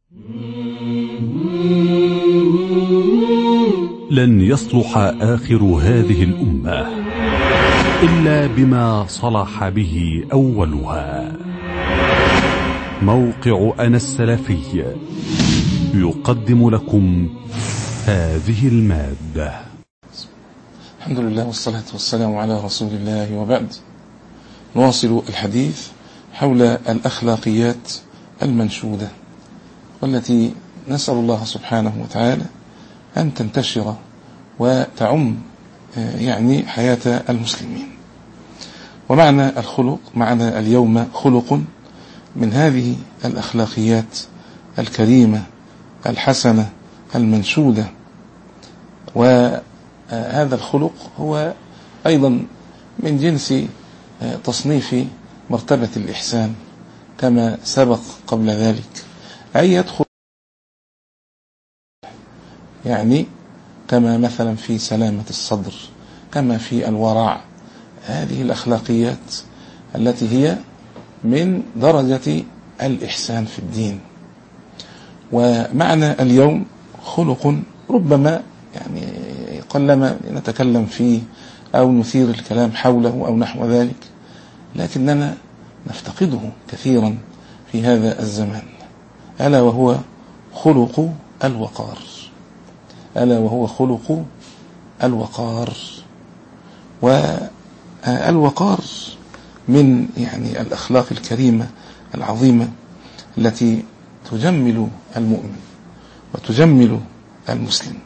لن يصلح آخر هذه الأمة إلا بما صلح به أولها موقع أنا السلفي يقدم لكم هذه المادة الحمد لله والصلاة والسلام على رسول الله وبعد نواصل الحديث حول الأخلاقيات المنشودة والتي نسأل الله سبحانه وتعالى أن تنتشر وتعم يعني حياة المسلمين ومعنى الخلق معنا اليوم خلق من هذه الأخلاقيات الكريمة الحسنة المنشودة وهذا الخلق هو أيضا من جنس تصنيف مرتبة الإحسان كما سبق قبل ذلك أي يدخل يعني كما مثلا في سلامة الصدر كما في الورع هذه الأخلاقيات التي هي من درجة الإحسان في الدين ومعنى اليوم خلق ربما يعني قلما نتكلم فيه أو نثير الكلام حوله أو نحو ذلك لكننا نفتقده كثيرا في هذا الزمان ألا وهو خلق الوقار ألا وهو خلق الوقار والوقار من يعني الأخلاق الكريمة العظيمة التي تجمل المؤمن وتجمل المسلم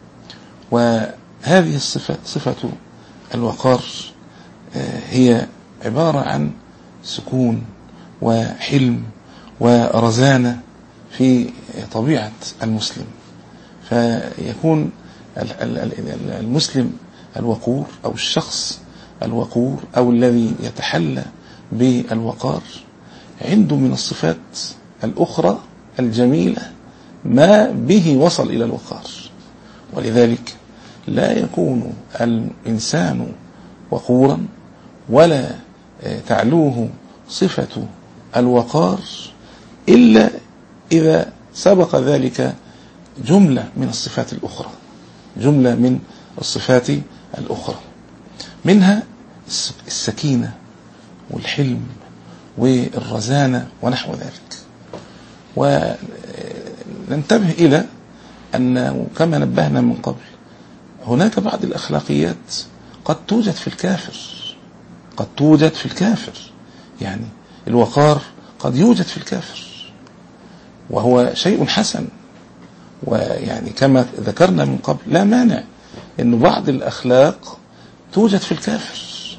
وهذه الصفة صفة الوقار هي عبارة عن سكون وحلم ورزانة في طبيعة المسلم فيكون المسلم الوقور أو الشخص الوقور أو الذي يتحلى بالوقار عنده من الصفات الأخرى الجميلة ما به وصل إلى الوقار ولذلك لا يكون الإنسان وقورا ولا تعلوه صفة الوقار إلا إذا سبق ذلك جملة من الصفات الأخرى جملة من الصفات الأخرى منها السكينة والحلم والرزانة ونحو ذلك وننتبه إلى أن كما نبهنا من قبل هناك بعض الأخلاقيات قد توجد في الكافر قد توجد في الكافر يعني الوقار قد يوجد في الكافر وهو شيء حسن ويعني كما ذكرنا من قبل لا مانع أن بعض الأخلاق توجد في الكافر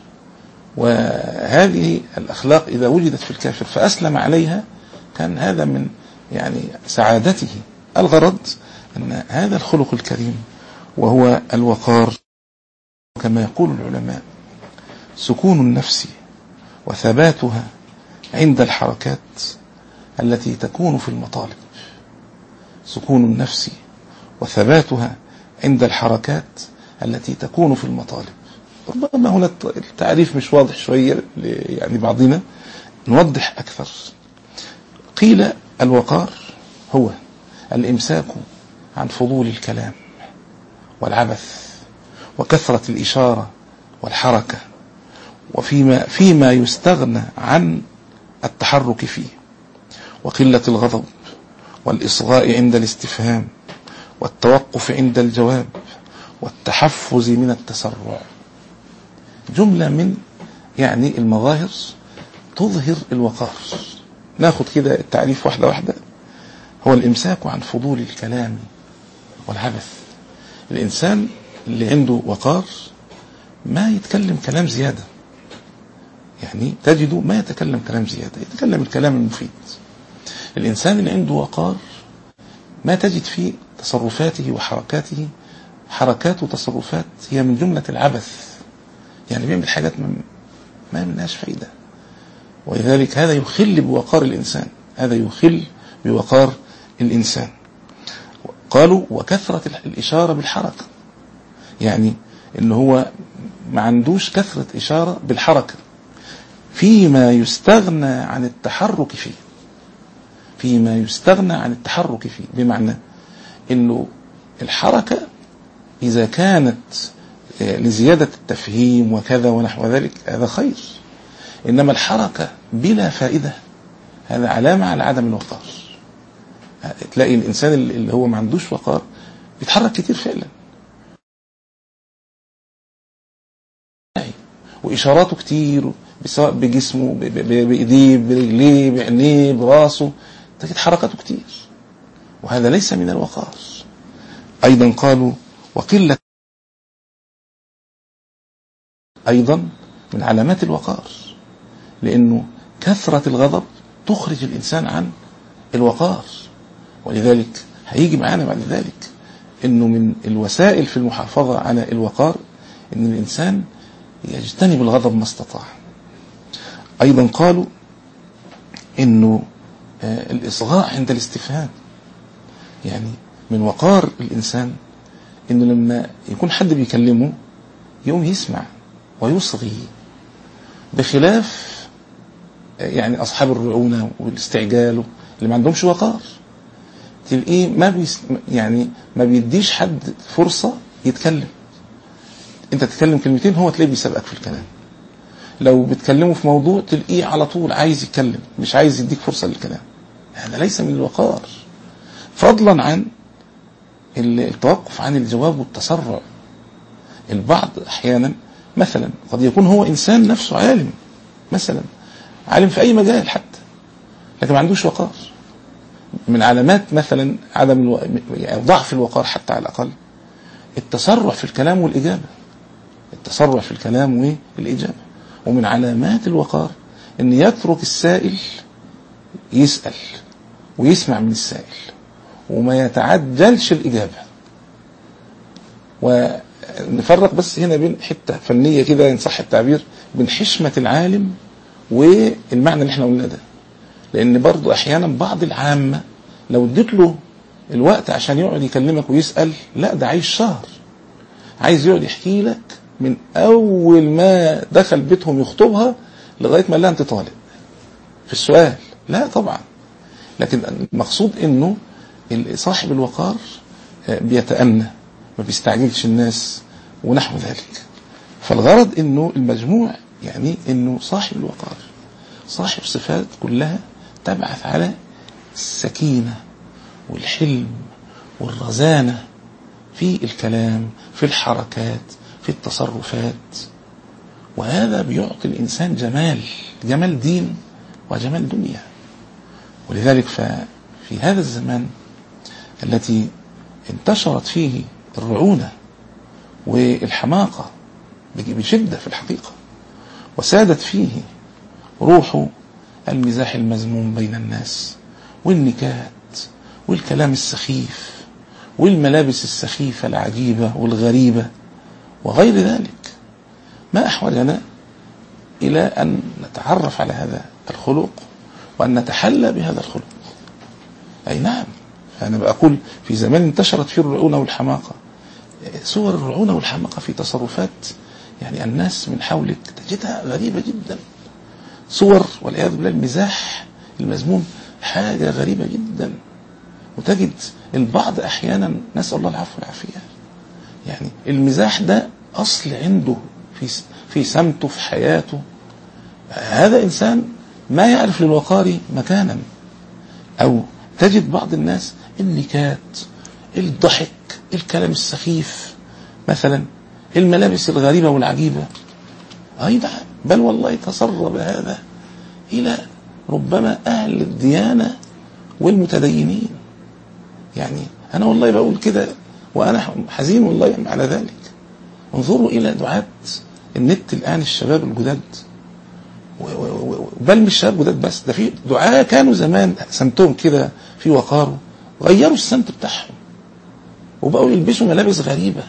وهذه الأخلاق إذا وجدت في الكافر فأسلم عليها كان هذا من يعني سعادته الغرض أن هذا الخلق الكريم وهو الوقار كما يقول العلماء سكون النفس وثباتها عند الحركات التي تكون في المطالب سكون النفس وثباتها عند الحركات التي تكون في المطالب ربما هنا التعريف مش واضح شوية يعني بعضنا نوضح أكثر قيل الوقار هو الإمساك عن فضول الكلام والعبث وكثرة الإشارة والحركة وفيما فيما يستغنى عن التحرك فيه وقلة الغضب والإصغاء عند الاستفهام والتوقف عند الجواب والتحفز من التسرع جملة من يعني المظاهر تظهر الوقار ناخد كده التعريف واحدة واحدة هو الإمساك عن فضول الكلام والعبث الإنسان اللي عنده وقار ما يتكلم كلام زيادة يعني تجده ما يتكلم كلام زيادة يتكلم الكلام المفيد الإنسان اللي عنده وقار ما تجد في تصرفاته وحركاته حركات وتصرفات هي من جملة العبث يعني بيعمل حاجات ما منهاش فايدة ولذلك هذا يخل بوقار الإنسان هذا يخل بوقار الإنسان قالوا وكثرة الإشارة بالحركة يعني إن هو ما عندوش كثرة إشارة بالحركة فيما يستغنى عن التحرك فيه فيما يستغنى عن التحرك فيه بمعنى انه الحركة اذا كانت لزيادة التفهيم وكذا ونحو ذلك هذا خير انما الحركة بلا فائدة هذا علامة على عدم الوقار تلاقي الانسان اللي هو ما عندوش وقار بيتحرك كتير فعلا واشاراته كتير سواء بجسمه بايديه برجليه بعينيه براسه تجد حركاته كتير وهذا ليس من الوقار ايضا قالوا وقله ايضا من علامات الوقار لانه كثره الغضب تخرج الانسان عن الوقار ولذلك هيجي معانا بعد ذلك انه من الوسائل في المحافظه على الوقار ان الانسان يجتنب الغضب ما استطاع ايضا قالوا انه الاصغاء عند الاستفهام يعني من وقار الانسان انه لما يكون حد بيكلمه يقوم يسمع ويصغي بخلاف يعني اصحاب الرعونه والاستعجال اللي ما عندهمش وقار تلاقيه ما بيس يعني ما بيديش حد فرصه يتكلم انت تتكلم كلمتين هو تلاقيه بيسابقك في الكلام لو بتكلمه في موضوع تلاقيه على طول عايز يتكلم مش عايز يديك فرصه للكلام هذا ليس من الوقار فضلا عن التوقف عن الجواب والتسرع البعض احيانا مثلا قد يكون هو انسان نفسه عالم مثلا عالم في اي مجال حتى لكن ما عندوش وقار من علامات مثلا عدم الو... يعني ضعف الوقار حتى على الاقل التسرع في الكلام والاجابه التسرع في الكلام والاجابه ومن علامات الوقار ان يترك السائل يسال ويسمع من السائل وما يتعجلش الاجابه ونفرق بس هنا بين حته فنيه كده ان صح التعبير بين حشمه العالم والمعنى اللي احنا قلناه ده لان برضو احيانا بعض العامه لو اديت له الوقت عشان يقعد يكلمك ويسال لا ده عايز شهر عايز يقعد يحكي لك من اول ما دخل بيتهم يخطبها لغايه ما قال لها انت طالق في السؤال لا طبعا لكن المقصود انه صاحب الوقار بيتأنى ما بيستعجلش الناس ونحو ذلك فالغرض انه المجموع يعني انه صاحب الوقار صاحب صفات كلها تبعث على السكينة والحلم والرزانة في الكلام في الحركات في التصرفات وهذا بيعطي الإنسان جمال جمال دين وجمال دنيا ولذلك ففي هذا الزمان التي انتشرت فيه الرعونة والحماقة بشدة في الحقيقة وسادت فيه روح المزاح المذموم بين الناس والنكات والكلام السخيف والملابس السخيفة العجيبة والغريبة وغير ذلك ما أحوجنا إلى أن نتعرف على هذا الخلق وأن نتحلى بهذا الخلق أي نعم أنا بقول في زمان انتشرت فيه الرعونة والحماقة صور الرعونة والحماقة في تصرفات يعني الناس من حولك تجدها غريبة جدا صور والعياذ بالله المزاح المذموم حاجة غريبة جدا وتجد البعض أحيانا نسأل الله العفو والعافية يعني المزاح ده أصل عنده في في سمته في حياته هذا إنسان ما يعرف للوقار مكانا أو تجد بعض الناس النكات الضحك الكلام السخيف مثلا الملابس الغريبة والعجيبة أي نعم بل والله تسرب هذا إلى ربما أهل الديانة والمتدينين يعني أنا والله بقول كده وأنا حزين والله على ذلك انظروا إلى دعاة النت الآن الشباب الجداد بل مش شباب جداد بس ده في دعاة كانوا زمان سمتهم كده في وقار غيروا السمت بتاعهم وبقوا يلبسوا ملابس غريبة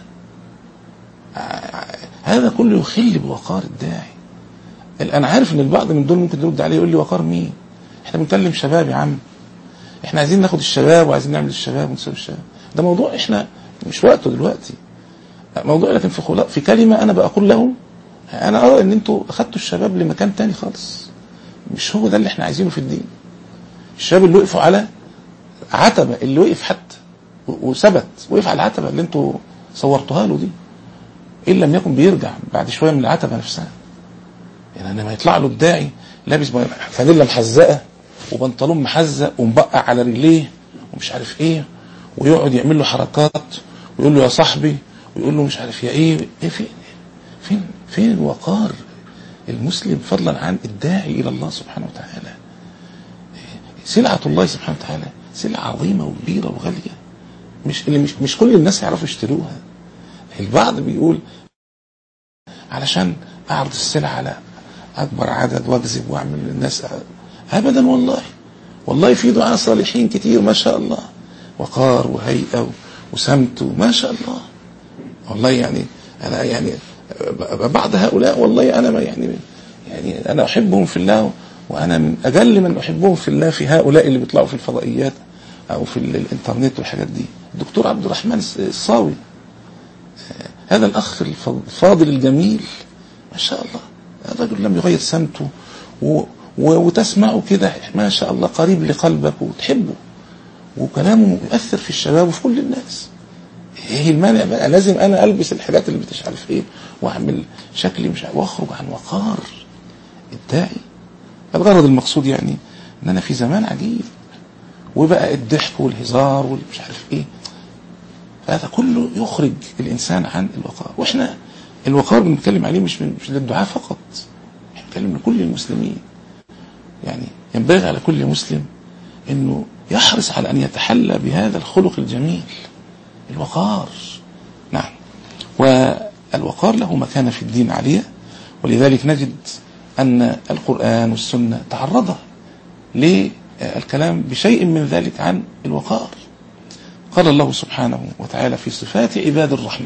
هذا كله يخل بوقار الداعي انا عارف ان البعض من دول ممكن يرد عليه يقول لي وقار مين احنا بنكلم شباب يا عم احنا عايزين ناخد الشباب وعايزين نعمل الشباب ونسوي الشباب ده موضوع احنا مش وقته دلوقتي موضوع لكن في خلا... في كلمه انا بقول لهم انا ارى ان انتوا اخدتوا الشباب لمكان تاني خالص مش هو ده اللي احنا عايزينه في الدين الشباب اللي وقفوا على عتبة اللي وقف حتى و- وثبت وقف على العتبة اللي انتوا صورتوها له دي إن لم يكن بيرجع بعد شوية من العتبة نفسها يعني لما يطلع له الداعي لابس فانيلا محزقة وبنطلون محزق ومبقع على رجليه ومش عارف ايه ويقعد يعمل له حركات ويقول له يا صاحبي ويقول له مش عارف يا ايه ايه فين فين فين الوقار المسلم فضلا عن الداعي الى الله سبحانه وتعالى سلعة الله سبحانه وتعالى سلعة عظيمة وكبيرة وغالية مش اللي مش مش كل الناس يعرفوا يشتروها البعض بيقول علشان اعرض السلعة على اكبر عدد واجذب واعمل للناس ابدا والله والله في دعاء صالحين كتير ما شاء الله وقار وهيئة وسمت ما شاء الله والله يعني انا يعني بعض هؤلاء والله انا ما يعني يعني انا احبهم في الله وانا من اجل من احبهم في الله في هؤلاء اللي بيطلعوا في الفضائيات او في الانترنت والحاجات دي الدكتور عبد الرحمن الصاوي هذا الاخ الفاضل الجميل ما شاء الله الرجل لم يغير سمته و و وتسمعه كده ما شاء الله قريب لقلبك وتحبه وكلامه يؤثر في الشباب وفي كل الناس ايه المانع بقى لازم انا البس الحاجات اللي مش عارف ايه واعمل شكلي مش عارف واخرج عن وقار الداعي الغرض المقصود يعني ان انا في زمان عجيب وبقى الضحك والهزار والمش عارف ايه هذا كله يخرج الانسان عن الوقار واحنا الوقار بنتكلم عليه مش مش للدعاء فقط احنا بنتكلم لكل المسلمين يعني ينبغي على كل مسلم انه يحرص على ان يتحلى بهذا الخلق الجميل الوقار نعم والوقار له مكانة في الدين عالية ولذلك نجد أن القرآن والسنة تعرض للكلام بشيء من ذلك عن الوقار قال الله سبحانه وتعالى في صفات عباد الرحمن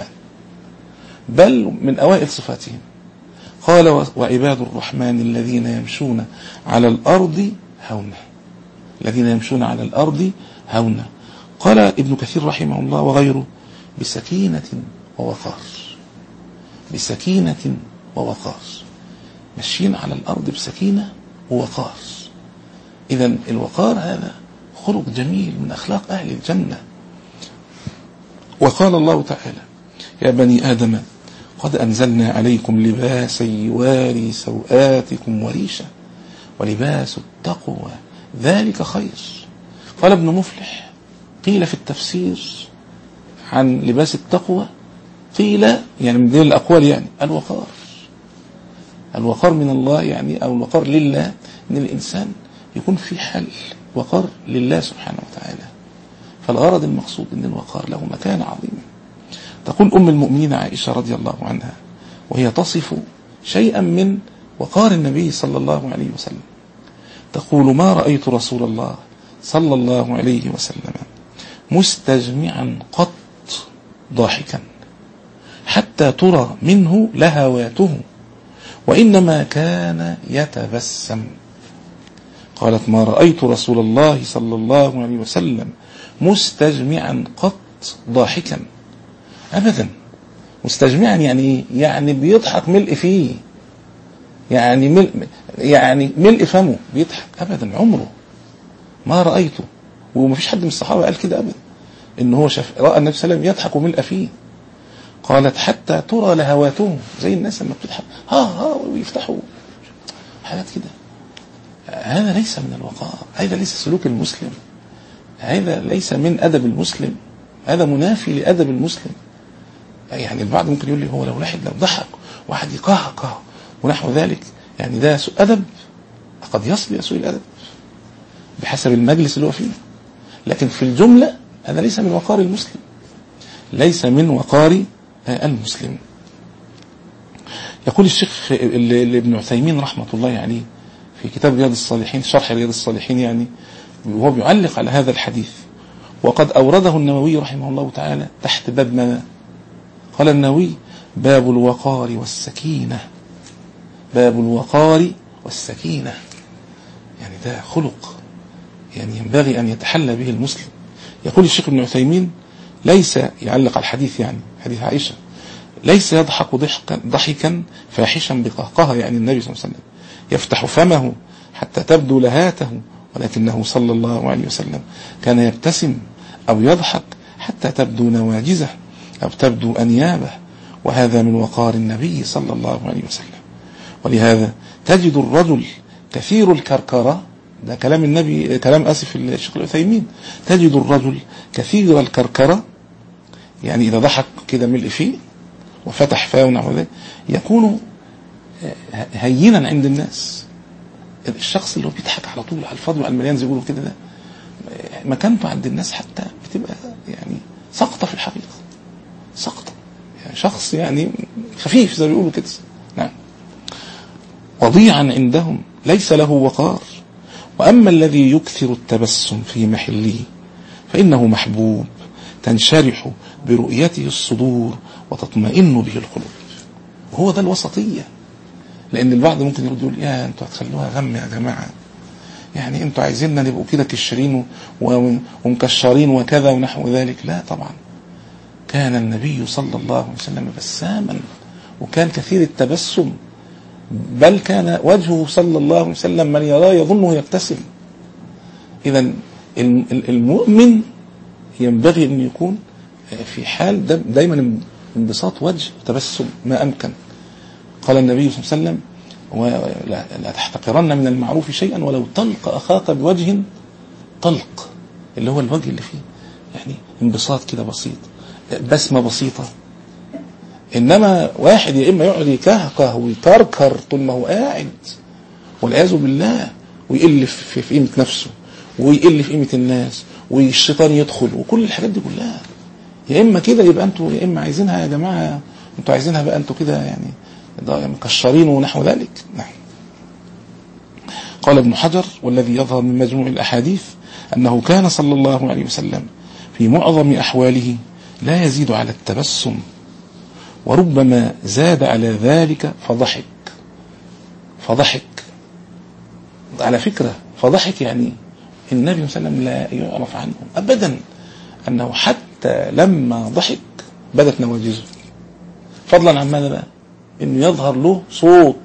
بل من أوائل صفاتهم قال وعباد الرحمن الذين يمشون على الأرض هونا الذين يمشون على الأرض هونا قال ابن كثير رحمه الله وغيره بسكينة ووقار بسكينة ووقار ماشيين على الأرض بسكينة ووقار إذا الوقار هذا خلق جميل من أخلاق أهل الجنة وقال الله تعالى يا بني آدم قد أنزلنا عليكم لباسا يواري سوآتكم وريشا ولباس التقوى ذلك خير قال ابن مفلح قيل في التفسير عن لباس التقوى قيل يعني من دين الأقوال يعني الوقار الوقار من الله يعني أو الوقار لله إن الإنسان يكون في حل وقار لله سبحانه وتعالى فالغرض المقصود أن الوقار له مكانة عظيمة تقول أم المؤمنين عائشة رضي الله عنها وهي تصف شيئا من وقار النبي صلى الله عليه وسلم تقول ما رأيت رسول الله صلى الله عليه وسلم مستجمعا قط ضاحكا حتى ترى منه لهواته وإنما كان يتبسم قالت ما رأيت رسول الله صلى الله عليه وسلم مستجمعا قط ضاحكا أبدا مستجمعا يعني إيه؟ يعني بيضحك ملء فيه يعني ملء يعني ملء فمه بيضحك أبدا عمره ما رأيته ومفيش حد من الصحابة قال كده أبدا إن هو شاف رأى النبي صلى الله عليه وسلم يضحك ملء فيه قالت حتى ترى لهواته زي الناس لما بتضحك ها ها ويفتحوا حاجات كده هذا ليس من الوقار هذا ليس سلوك المسلم هذا ليس من أدب المسلم هذا منافي لأدب المسلم يعني البعض ممكن يقول لي هو لو واحد لو ضحك واحد يقهقه ونحو ذلك يعني ده سوء أدب قد يصل إلى سوء الأدب بحسب المجلس اللي هو فيه لكن في الجملة هذا ليس من وقار المسلم ليس من وقار المسلم يقول الشيخ ابن عثيمين رحمة الله عليه في كتاب رياض الصالحين شرح رياض الصالحين يعني وهو بيعلق على هذا الحديث وقد أورده النووي رحمه الله تعالى تحت باب ماذا قال النووي باب الوقار والسكينة باب الوقار والسكينة يعني ده خلق يعني ينبغي أن يتحلى به المسلم يقول الشيخ ابن عثيمين ليس يعلق على الحديث يعني حديث عائشة ليس يضحك ضحكا, ضحكا فاحشا بقهقها يعني النبي صلى الله عليه وسلم يفتح فمه حتى تبدو لهاته ولكنه صلى الله عليه وسلم كان يبتسم أو يضحك حتى تبدو نواجزه أو تبدو أنيابه وهذا من وقار النبي صلى الله عليه وسلم ولهذا تجد الرجل كثير الكركرة ده كلام النبي كلام اسف الشيخ العثيمين تجد الرجل كثير الكركرة يعني اذا ضحك كده ملء فيه وفتح فاه ونحو ذلك يكون هينا عند الناس الشخص اللي هو بيضحك على طول على الفاضي وعلى المليان زي ما بيقولوا كده ده مكانته عند الناس حتى بتبقى يعني سقطة في الحقيقة سقطة يعني شخص يعني خفيف زي ما بيقولوا كده نعم وضيعا عندهم ليس له وقار وأما الذي يكثر التبسم في محله فإنه محبوب تنشرح برؤيته الصدور وتطمئن به القلوب وهو ده الوسطية لأن البعض ممكن يرد يقول يا أنتوا هتخلوها غم يا جماعة يعني أنتوا عايزيننا نبقوا كده كشرين ومكشرين وكذا ونحو ذلك لا طبعا كان النبي صلى الله عليه وسلم بساما وكان كثير التبسم بل كان وجهه صلى الله عليه وسلم من يراه يظنه يبتسم إذا المؤمن ينبغي أن يكون في حال دايما انبساط وجه وتبسم ما أمكن قال النبي صلى الله عليه وسلم لا تحتقرن من المعروف شيئا ولو طلق أخاك بوجه طلق اللي هو الوجه اللي فيه يعني انبساط كده بسيط بسمة بسيطة انما واحد يا اما يقعد يكهكه ويكركر طول ما هو قاعد والعياذ بالله ويقل في, في قيمه نفسه ويقل في قيمه الناس والشيطان يدخل وكل الحاجات دي كلها يا اما كده يبقى انتوا يا اما عايزينها يا جماعه انتوا عايزينها بقى انتوا كده يعني مكشرين ونحو ذلك نعم قال ابن حجر والذي يظهر من مجموع الاحاديث انه كان صلى الله عليه وسلم في معظم احواله لا يزيد على التبسم وربما زاد على ذلك فضحك فضحك على فكرة فضحك يعني النبي صلى الله عليه وسلم لا يعرف عنه أبدا أنه حتى لما ضحك بدت نواجزه فضلا عن ماذا بقى انه يظهر له صوت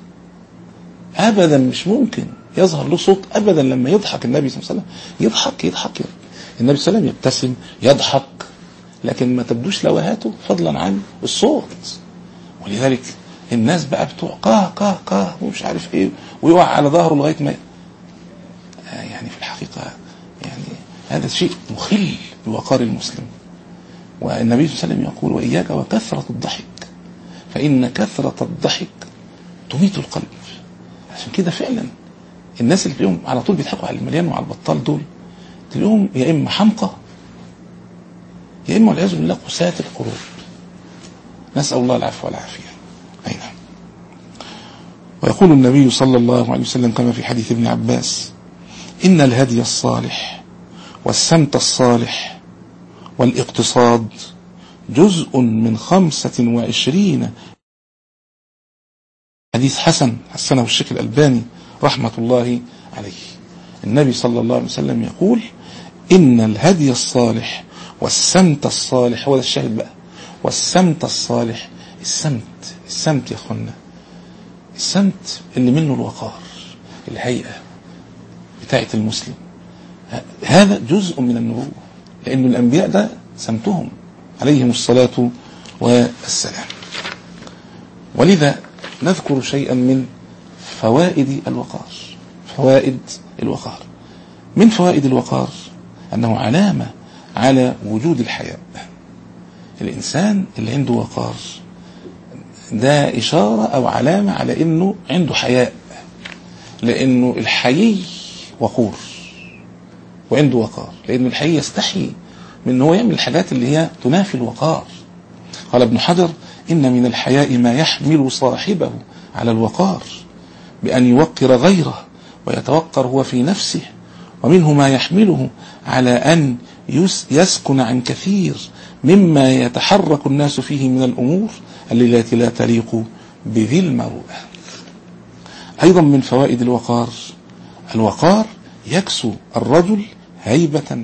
ابدا مش ممكن يظهر له صوت ابدا لما يضحك النبي صلى الله عليه وسلم يضحك يضحك النبي صلى الله عليه وسلم يبتسم يضحك لكن ما تبدوش لوهاته فضلا عن الصوت ولذلك الناس بقى بتوع قاه قاه قاه ومش عارف ايه ويقع على ظهره لغايه ما يعني في الحقيقه يعني هذا شيء مخل بوقار المسلم والنبي صلى الله عليه وسلم يقول واياك وكثره الضحك فان كثره الضحك تميت القلب عشان كده فعلا الناس اللي تلاقيهم على طول بيضحكوا على المليان وعلى البطال دول تلاقيهم يا اما حمقى يا اما والعياذ بالله قساة القلوب نسأل الله العفو والعافية أي نعم ويقول النبي صلى الله عليه وسلم كما في حديث ابن عباس إن الهدي الصالح والسمت الصالح والاقتصاد جزء من خمسة وعشرين حديث حسن حسنه الشيخ الألباني رحمة الله عليه النبي صلى الله عليه وسلم يقول إن الهدي الصالح والسمت الصالح هو ده الشاهد بقى والسمت الصالح السمت السمت يا اخوانا السمت اللي منه الوقار الهيئة بتاعة المسلم هذا جزء من النبوة لأن الأنبياء ده سمتهم عليهم الصلاة والسلام ولذا نذكر شيئا من فوائد الوقار فوائد الوقار من فوائد الوقار أنه علامة على وجود الحياء الإنسان اللي عنده وقار ده إشارة أو علامة على إنه عنده حياء لأنه الحيي وقور وعنده وقار لأن الحي يستحي من أنه يعمل الحاجات اللي هي تنافي الوقار قال ابن حجر إن من الحياء ما يحمل صاحبه على الوقار بأن يوقر غيره ويتوقر هو في نفسه ومنه ما يحمله على أن يسكن عن كثير مما يتحرك الناس فيه من الأمور التي لا تليق بذي المروءة أيضا من فوائد الوقار الوقار يكسو الرجل هيبة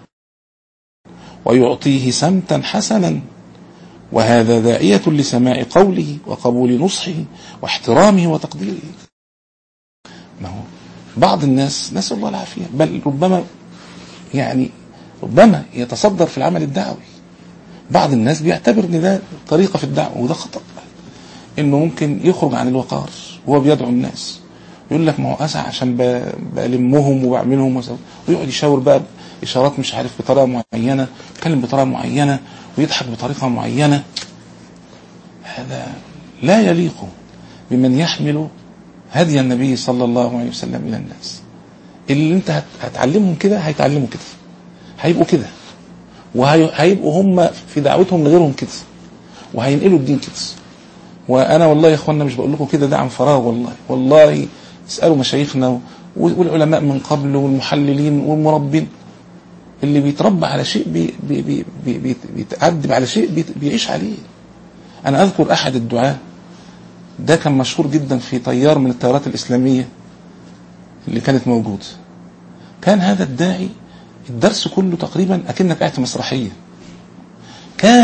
ويعطيه سمتا حسنا وهذا داعية لسماع قوله وقبول نصحه واحترامه وتقديره ما هو بعض الناس نسأل الله العافية بل ربما يعني ربما يتصدر في العمل الدعوي بعض الناس بيعتبر ان ده طريقة في الدعوة وده خطأ انه ممكن يخرج عن الوقار وهو بيدعو الناس يقول لك ما هو اسعى عشان ب- بلمهم وبعملهم وسو- ويقعد يشاور بقى اشارات مش عارف بطريقه معينه يتكلم بطريقه معينه ويضحك بطريقه معينه هذا لا يليق بمن يحمل هدي النبي صلى الله عليه وسلم الى الناس اللي انت هت- هتعلمهم كده هيتعلموا كده هيبقوا كده وهيبقوا هم في دعوتهم لغيرهم كده وهينقلوا الدين كده وانا والله يا اخوانا مش بقول لكم كده ده عن فراغ والله والله اسالوا مشايخنا والعلماء من قبل والمحللين والمربين اللي بيتربى على شيء بي بي بي بي بي بيتأدب على شيء بي بيعيش عليه انا اذكر احد الدعاة ده كان مشهور جدا في طيار من الطيارات الاسلاميه اللي كانت موجوده كان هذا الداعي الدرس كله تقريبا اكنك قاعد في مسرحيه كان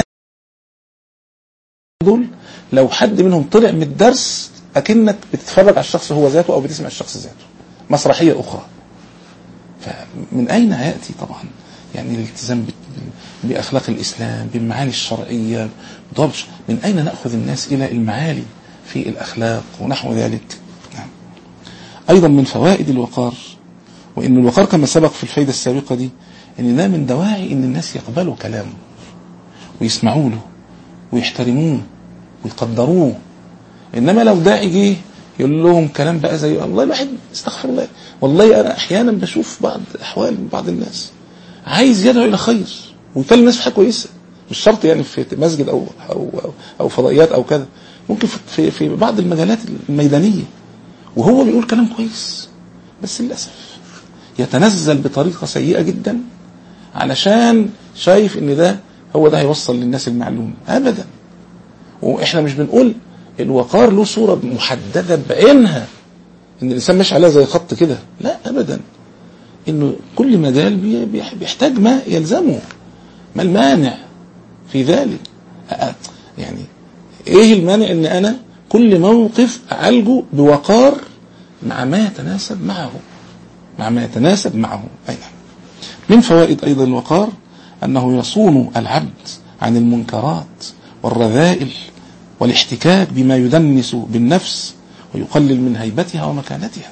دول لو حد منهم طلع من الدرس اكنك بتتفرج على الشخص هو ذاته او بتسمع الشخص ذاته مسرحيه اخرى فمن اين ياتي طبعا يعني الالتزام ب- باخلاق الاسلام بالمعاني الشرعيه ضبط من اين ناخذ الناس الى المعالي في الاخلاق ونحو ذلك نعم. ايضا من فوائد الوقار وان الوقار كما سبق في الفائده السابقه دي ان ده من دواعي ان الناس يقبلوا كلامه ويسمعوا له ويحترموه ويقدروه انما لو داعي جه يقول لهم كلام بقى زي والله الواحد استغفر الله والله انا احيانا بشوف بعض احوال بعض الناس عايز يدعو الى خير ويكلم الناس في حاجه كويسه مش شرط يعني في مسجد او او او, أو فضائيات او كذا ممكن في, في في بعض المجالات الميدانيه وهو بيقول كلام كويس بس للاسف يتنزل بطريقه سيئه جدا علشان شايف ان ده هو ده هيوصل للناس المعلومه ابدا واحنا مش بنقول الوقار له صوره محدده بعينها ان الانسان ماشي عليها زي خط كده لا ابدا انه كل مجال بي- بي- بيحتاج ما يلزمه ما المانع في ذلك أ- يعني ايه المانع ان انا كل موقف اعالجه بوقار مع ما يتناسب معه مع ما يتناسب معه اي نعم من فوائد ايضا الوقار انه يصون العبد عن المنكرات والرذائل والاحتكاك بما يدنس بالنفس ويقلل من هيبتها ومكانتها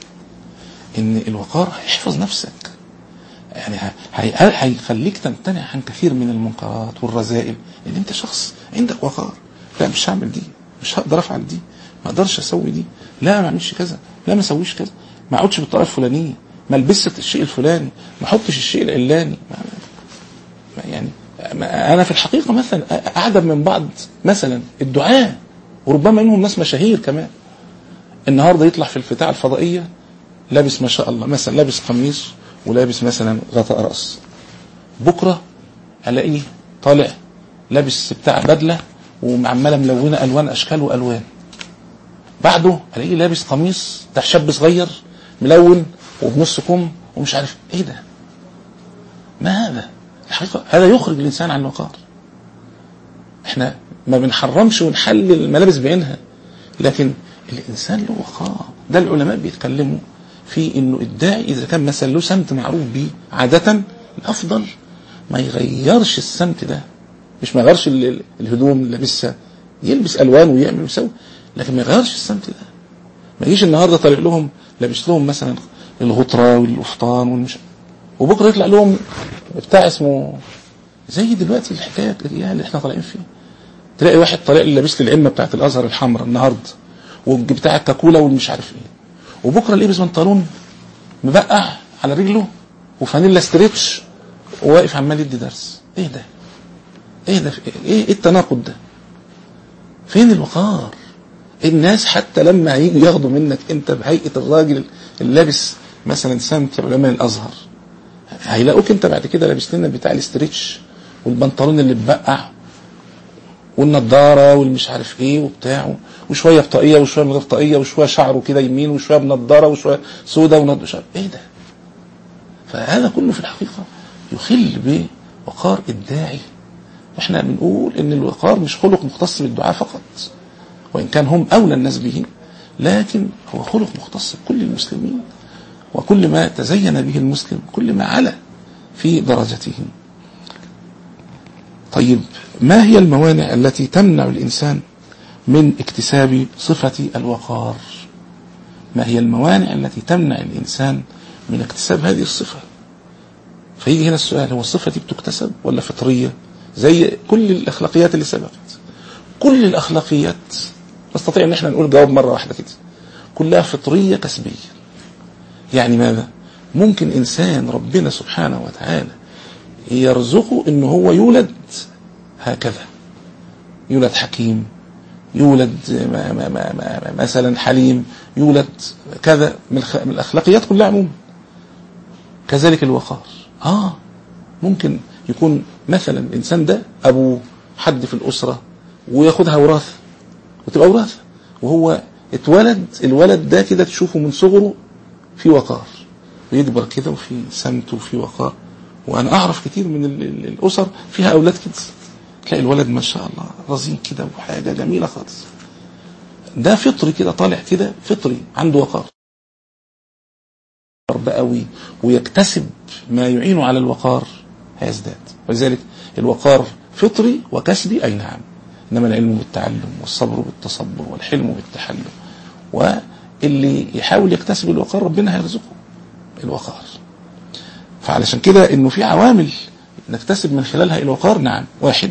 ان الوقار هيحفظ نفسك يعني ه- هي- هيخليك تمتنع عن كثير من المنكرات والرذائل ان انت شخص عندك وقار لا مش هعمل دي مش هقدر افعل دي ما اقدرش اسوي دي لا ما اعملش كذا لا ما اسويش كذا ما اقعدش بالطريقه الفلانيه ما البسش الشيء الفلاني ما احطش الشيء العلاني ما ما يعني ما انا في الحقيقه مثلا اعجب من بعض مثلا الدعاة وربما منهم ناس مشاهير كمان النهارده يطلع في الفتاة الفضائيه لابس ما شاء الله مثلا لابس قميص ولابس مثلا غطاء راس بكره الاقيه طالع لابس بتاع بدله ومعمله ملونه الوان اشكال والوان بعده الاقيه لابس قميص بتاع شاب صغير ملون وبنص كم ومش عارف ايه ده ما هذا الحقيقه هذا يخرج الانسان عن الوقار احنا ما بنحرمش ونحلل الملابس بعينها لكن الانسان له وقار ده العلماء بيتكلموا في انه الداعي اذا كان مثلا له سمت معروف بيه عاده الافضل ما يغيرش السمت ده مش ما يغيرش ال- ال- الهدوم اللي لابسها يلبس الوان ويعمل ويسوي لكن ما يغيرش السمت ده ما يجيش النهارده طالع لهم لابس لهم مثلا الغطره والقفطان والمش وبكره يطلع لهم بتاع اسمه زي دلوقتي الحكايه اللي احنا طالعين فيه تلاقي واحد طالع لي لابس لي العمه بتاعت الازهر الحمراء النهارده وبتاع الكاكولا والمش عارف ايه وبكره لابس بنطلون مبقع على رجله وفانيلا ستريتش وواقف عمال يدي درس ايه ده ايه ده ايه, إيه التناقض ده فين الوقار الناس حتى لما هيجوا ياخدوا منك انت بهيئه الراجل اللي لابس مثلا سمت علماء الازهر هيلاقوك انت بعد كده لابس لنا بتاع الاستريتش والبنطلون اللي مبقع والنضاره والمش عارف ايه وبتاع وشويه بطاقيه وشويه من غير طاقيه وشويه شعره كده يمين وشويه بنضاره وشويه سودا ونضاره ايه ده؟ فهذا كله في الحقيقه يخل بوقار الداعي واحنا بنقول ان الوقار مش خلق مختص بالدعاء فقط وان كان هم اولى الناس به لكن هو خلق مختص بكل المسلمين وكل ما تزين به المسلم كل ما علا في درجته طيب ما هي الموانع التي تمنع الإنسان من اكتساب صفة الوقار ما هي الموانع التي تمنع الإنسان من اكتساب هذه الصفة فيجي هنا السؤال هو الصفة دي بتكتسب ولا فطرية زي كل الأخلاقيات اللي سبقت كل الأخلاقيات نستطيع أن احنا نقول جواب مرة واحدة كده كلها فطرية كسبية يعني ماذا ممكن إنسان ربنا سبحانه وتعالى يرزقه أنه هو يولد هكذا يولد حكيم يولد ما ما ما ما مثلا حليم يولد كذا من الأخلاقيات كلها عموما كذلك الوقار آه ممكن يكون مثلا الإنسان ده أبوه حد في الأسرة وياخدها وراثة وتبقى وراثة وهو اتولد الولد ده كده تشوفه من صغره في وقار ويكبر كده وفي سمت وفي وقار وأنا أعرف كتير من الأسر فيها أولاد كده تلاقي الولد ما شاء الله رزين كده وحاجة جميلة خالص ده فطري كده طالع كده فطري عنده وقار قوي ويكتسب ما يعينه على الوقار هيزداد ولذلك الوقار فطري وكسبي أي نعم إنما العلم بالتعلم والصبر بالتصبر والحلم بالتحلم واللي يحاول يكتسب الوقار ربنا هيرزقه الوقار فعلشان كده انه في عوامل نكتسب من خلالها الوقار نعم واحد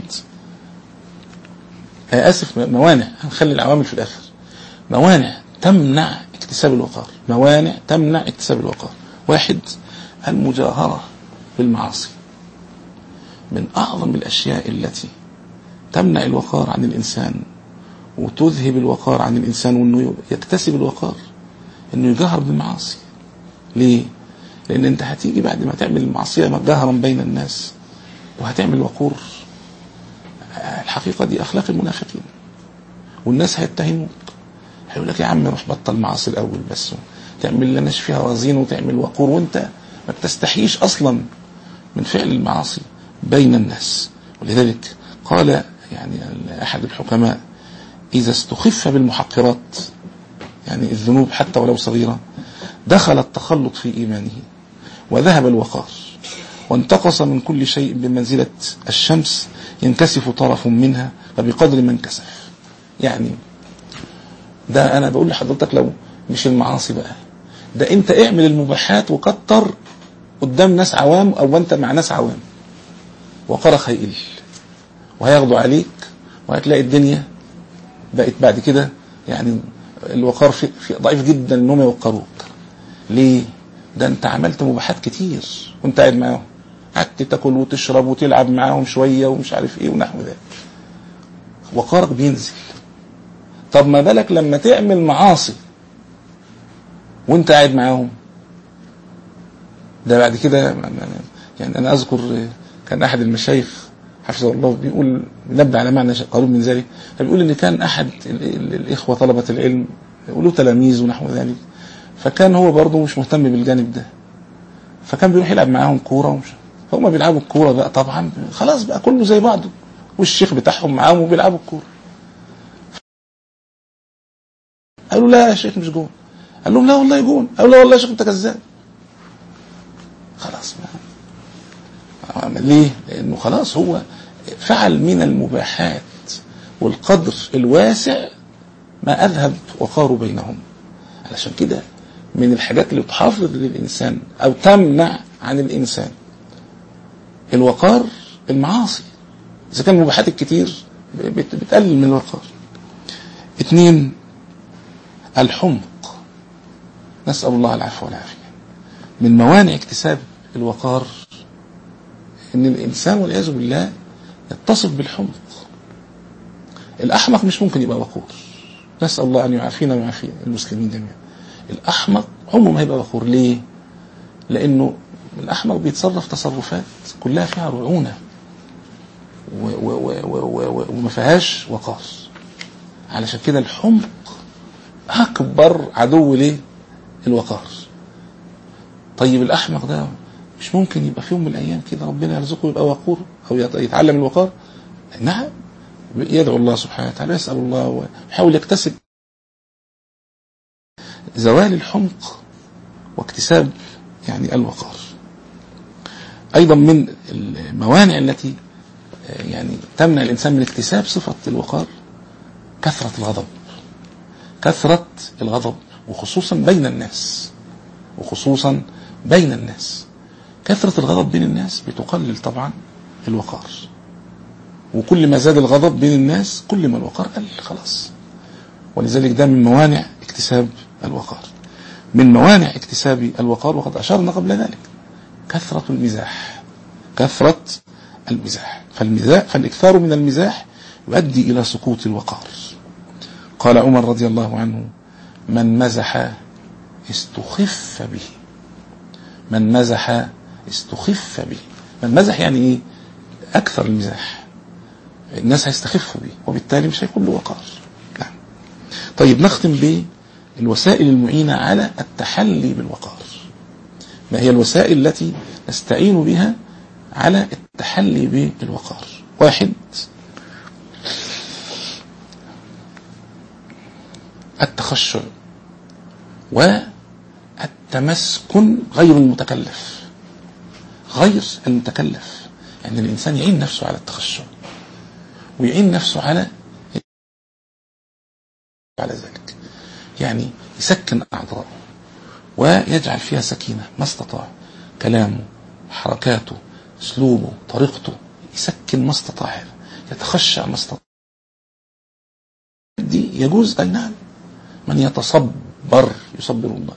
اسف موانع هنخلي العوامل في الاخر موانع تمنع اكتساب الوقار موانع تمنع اكتساب الوقار واحد المجاهرة بالمعاصي من أعظم الأشياء التي تمنع الوقار عن الإنسان وتذهب الوقار عن الإنسان وأنه يكتسب الوقار أنه يجهر بالمعاصي ليه؟ لأن أنت هتيجي بعد ما تعمل المعصية جهرا بين الناس وهتعمل وقور الحقيقة دي أخلاق المنافقين والناس هيتهموك هيقول لك يا عم روح بطل معاصي الأول بس تعمل لناش فيها رزين وتعمل وقور وانت ما بتستحيش أصلا من فعل المعاصي بين الناس ولذلك قال يعني أحد الحكماء إذا استخف بالمحقرات يعني الذنوب حتى ولو صغيرة دخل التخلط في إيمانه وذهب الوقار وانتقص من كل شيء بمنزلة الشمس ينكسف طرف منها فبقدر ما انكسف يعني ده أنا بقول لحضرتك لو مش المعاصي بقى ده أنت اعمل المباحات وكتر قدام ناس عوام أو أنت مع ناس عوام وقرخ هيقل وهياخدوا عليك وهتلاقي الدنيا بقت بعد كده يعني الوقار في, في ضعيف جدا انهم يوقروك ليه ده انت عملت مباحات كتير وانت قاعد معاهم قعدت تاكل وتشرب وتلعب معاهم شويه ومش عارف ايه ونحو ذلك وقارك بينزل طب ما بالك لما تعمل معاصي وانت قاعد معاهم ده بعد كده يعني انا اذكر كان احد المشايخ حفظه الله بيقول نبه على معنى قريب من ذلك فبيقول ان كان احد الاخوه طلبه العلم وله تلاميذ ونحو ذلك فكان هو برضه مش مهتم بالجانب ده فكان بيروح يلعب معاهم كوره ومش فهم بيلعبوا الكوره بقى طبعا خلاص بقى كله زي بعضه والشيخ بتاعهم معاهم وبيلعبوا الكوره قالوا لا يا شيخ مش جون قال لهم لا والله جون قالوا لا والله يا شيخ انت كذاب خلاص ما ليه لانه خلاص هو فعل من المباحات والقدر الواسع ما اذهب وقاروا بينهم علشان كده من الحاجات اللي تحافظ للإنسان أو تمنع عن الإنسان الوقار المعاصي إذا كان المباحات الكتير بتقلل من الوقار اثنين الحمق نسأل الله العفو والعافية من موانع اكتساب الوقار ان الانسان والعياذ بالله يتصف بالحمق الاحمق مش ممكن يبقى وقور نسال الله ان يعافينا ويعافي المسلمين جميعا الاحمق عمره ما هيبقى وقور ليه لانه الاحمق بيتصرف تصرفات كلها فيها رعونه وما فيهاش وقار علشان كده الحمق اكبر عدو ليه الوقار طيب الاحمق ده مش ممكن يبقى في يوم من الايام كده ربنا يرزقه يبقى وقور او يتعلم الوقار نعم يدعو الله سبحانه وتعالى يسال الله ويحاول يكتسب زوال الحمق واكتساب يعني الوقار أيضا من الموانع التي يعني تمنع الإنسان من اكتساب صفة الوقار كثرة الغضب كثرة الغضب وخصوصا بين الناس وخصوصا بين الناس كثرة الغضب بين الناس بتقلل طبعا الوقار وكل ما زاد الغضب بين الناس كل ما الوقار قل خلاص ولذلك ده من موانع اكتساب الوقار من موانع اكتساب الوقار وقد أشرنا قبل ذلك كثرة المزاح كثرة المزاح فالمزاح فالإكثار من المزاح يؤدي إلى سقوط الوقار قال عمر رضي الله عنه من مزح استخف به من مزح استخف به من مزح يعني ايه اكثر المزاح الناس هيستخفوا به وبالتالي مش هيكون له وقار نعم طيب نختم بالوسائل المعينة على التحلي بالوقار ما هي الوسائل التي نستعين بها على التحلي بالوقار واحد التخشع والتمسكن غير المتكلف غير المتكلف يعني الإنسان يعين نفسه على التخشع ويعين نفسه على على ذلك يعني يسكن أعضاءه ويجعل فيها سكينة ما استطاع كلامه حركاته اسلوبه طريقته يسكن ما استطاع يتخشع ما استطاع دي يجوز اي نعم من يتصبر يصبر الله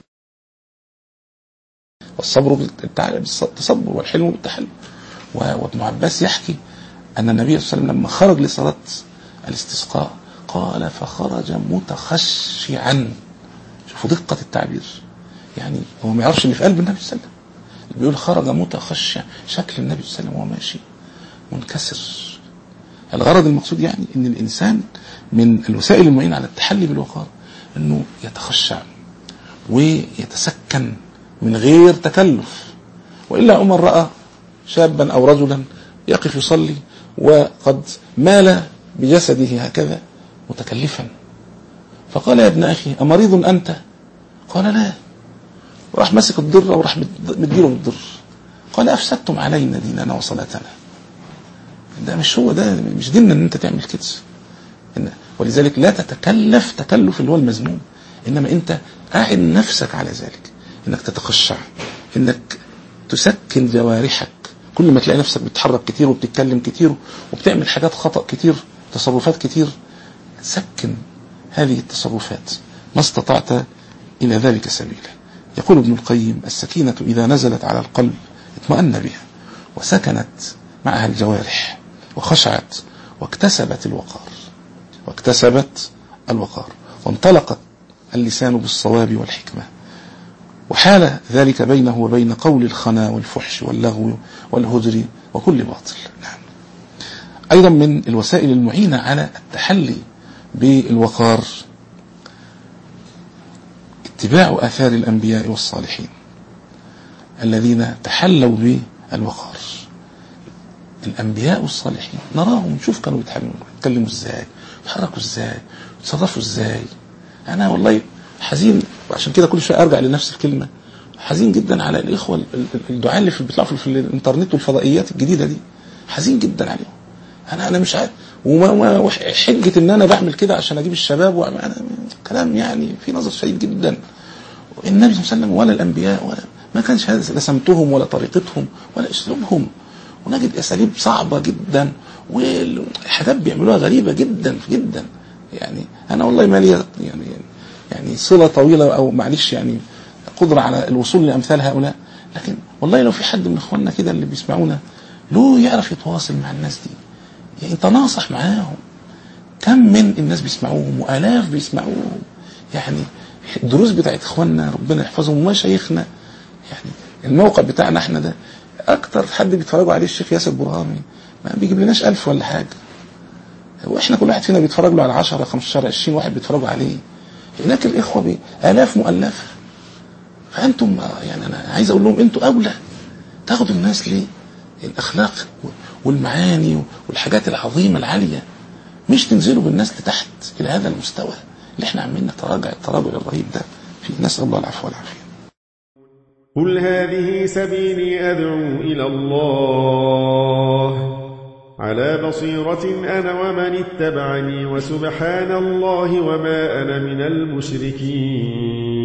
والصبر بالتصبر والحلم بالتحلم وابن عباس يحكي ان النبي صلى الله عليه وسلم لما خرج لصلاه الاستسقاء قال فخرج متخشعا شوفوا دقه التعبير يعني هو ما يعرفش اللي في قلب النبي صلى الله عليه وسلم بيقول خرج متخشع شكل النبي صلى الله عليه وسلم وهو ماشي منكسر الغرض المقصود يعني ان الانسان من الوسائل المعينه على التحلي بالوقار انه يتخشع ويتسكن من غير تكلف والا عمر راى شابا او رجلا يقف يصلي وقد مال بجسده هكذا متكلفا فقال يا ابن اخي امريض انت قال لا وراح ماسك الضر وراح مديله بالضر قال افسدتم علينا ديننا وصلاتنا ده مش هو ده مش ديننا ان انت تعمل كده إن ولذلك لا تتكلف تكلف اللي هو المذموم انما انت قاعد نفسك على ذلك انك تتخشع انك تسكن جوارحك كل ما تلاقي نفسك بتتحرك كتير وبتتكلم كتير وبتعمل حاجات خطأ كتير تصرفات كتير سكن هذه التصرفات ما استطعت إلى ذلك سبيلا يقول ابن القيم السكينة إذا نزلت على القلب اطمأن بها وسكنت معها الجوارح وخشعت واكتسبت الوقار واكتسبت الوقار وانطلقت اللسان بالصواب والحكمة وحال ذلك بينه وبين قول الخنا والفحش واللغو والهجر وكل باطل نعم أيضا من الوسائل المعينة على التحلي بالوقار اتباع آثار الأنبياء والصالحين الذين تحلوا بالوقار الأنبياء والصالحين نراهم نشوف كانوا بيتكلموا ازاي بيتحركوا ازاي بيتصرفوا ازاي أنا والله حزين وعشان كده كل شوية أرجع لنفس الكلمة حزين جدا على الإخوة الدعاء اللي بيطلعوا في الإنترنت والفضائيات الجديدة دي حزين جدا عليهم أنا أنا مش عارف وما حجة إن أنا بعمل كده عشان أجيب الشباب وأنا كلام يعني في نظر شديد جدا النبي صلى الله عليه وسلم ولا الأنبياء ولا ما كانش هذا لا سمتهم ولا طريقتهم ولا أسلوبهم ونجد أساليب صعبة جدا وحاجات بيعملوها غريبة جدا جدا يعني أنا والله ما لي يعني يعني صلة طويلة أو معلش يعني قدرة على الوصول لأمثال هؤلاء لكن والله لو في حد من إخواننا كده اللي بيسمعونا له يعرف يتواصل مع الناس دي يعني تناصح معاهم كم من الناس بيسمعوهم وآلاف بيسمعوهم يعني الدروس بتاعت إخواننا ربنا يحفظهم ومشايخنا يعني الموقع بتاعنا احنا ده أكتر حد بيتفرجوا عليه الشيخ ياسر برهامي ما بيجيب لناش ألف ولا حاجة واحنا كل واحد فينا بيتفرج له على 10 15 20 واحد بيتفرجوا عليه هناك الاخوه بالاف مؤلفه فانتم يعني انا عايز اقول لهم انتم اولى تاخدوا الناس ليه الاخلاق والمعاني والحاجات العظيمه العاليه مش تنزلوا بالناس لتحت الى هذا المستوى اللي احنا عمالين نتراجع التراجع الرهيب ده في نسال الله العفو والعافيه قل هذه سبيلي أدعو إلى الله على بصيرة أنا ومن اتبعني وسبحان الله وما أنا من المشركين